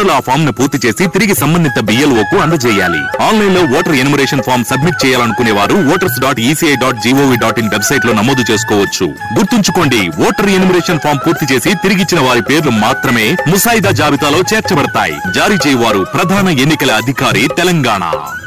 గంటలో ఆ ఫామ్ ను పూర్తి చేసి తిరిగి సంబంధిత BLO కు అందజేయాలి ఆన్లైన్ లో ఓటర్ ఎనుమరేషన్ ఫామ్ సబ్మిట్ చేయాలనుకునే వారు voters dot ECI dot GOV dot in website లో నమోదు చేసుకోవచ్చు గుర్తుంచుకోండి ఓటర్ ఎనుమరేషన్ ఫామ్ పూర్తి చేసి తిరిగిచ్చిన వారి పేర్లు మాత్రమే ముసాయిదా జాబితాలో చేర్చబడతాయి జారీ చేయవారు ప్రధాన ఎన్నికల అధికారి తెలంగాణ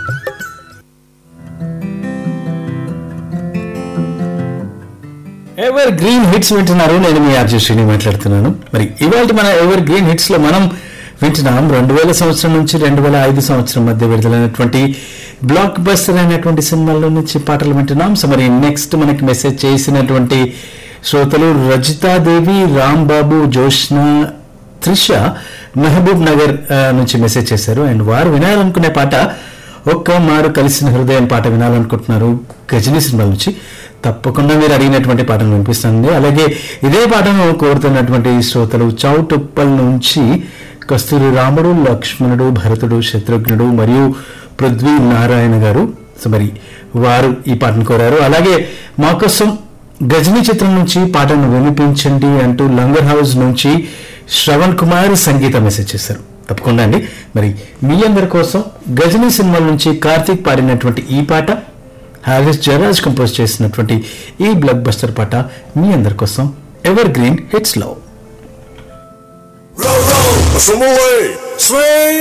ఎవర్ గ్రీన్ హిట్స్ వింటున్నారు నేను మీ ఆర్జే శ్రీని మాట్లాడుతున్నాను మరి ఇవాళ మన ఎవర్ గ్రీన్ హిట్స్ లో మనం వింటున్నాం రెండు వేల సంవత్సరం నుంచి రెండు వేల ఐదు సంవత్సరం మధ్య విడుదలైనటువంటి బ్లాక్ బస్టర్ అయినటువంటి సినిమాల్లో నుంచి పాటలు వింటున్నాం సో మరి నెక్స్ట్ మనకి మెసేజ్ చేసినటువంటి శ్రోతలు రజితాదేవి రామ్ బాబు జోష్న త్రిష మహబూబ్ నగర్ ఆ, నుంచి మెసేజ్ చేశారు అండ్ వారు వినాలనుకునే పాట ఒక్క మారు కలిసిన హృదయం పాట వినాలనుకుంటున్నారు గజనీ సినిమా నుంచి తప్పకుండా మీరు అడిగినటువంటి పాటను వినిపిస్తుంది అలాగే ఇదే పాటను కోరుతున్నటువంటి శ్రోతలు చౌటుప్పల్ నుంచి కస్తూరి రాముడు లక్ష్మణుడు భరతుడు శత్రుఘ్నుడు మరియు పృథ్వీ నారాయణ గారు సో మరి వారు ఈ పాటను కోరారు అలాగే మా కోసం గజనీ చిత్రం నుంచి పాటను వినిపించండి అంటూ లంగర్ హౌస్ నుంచి శ్రవణ్ కుమార్ సంగీత మెసేజ్ చేశారు తప్పకుండా అండి మరి మీ అందరి కోసం గజనీ సినిమా నుంచి కార్తీక్ పాడినటువంటి ఈ పాట హారిస్ జయరాజ్ కంపోజ్ చేసినటువంటి ఈ బ్లాక్ బస్టర్ పాట మీ అందరి కోసం ఎవర్ గ్రీన్ హిట్స్ లో Row, row, some away. Swing.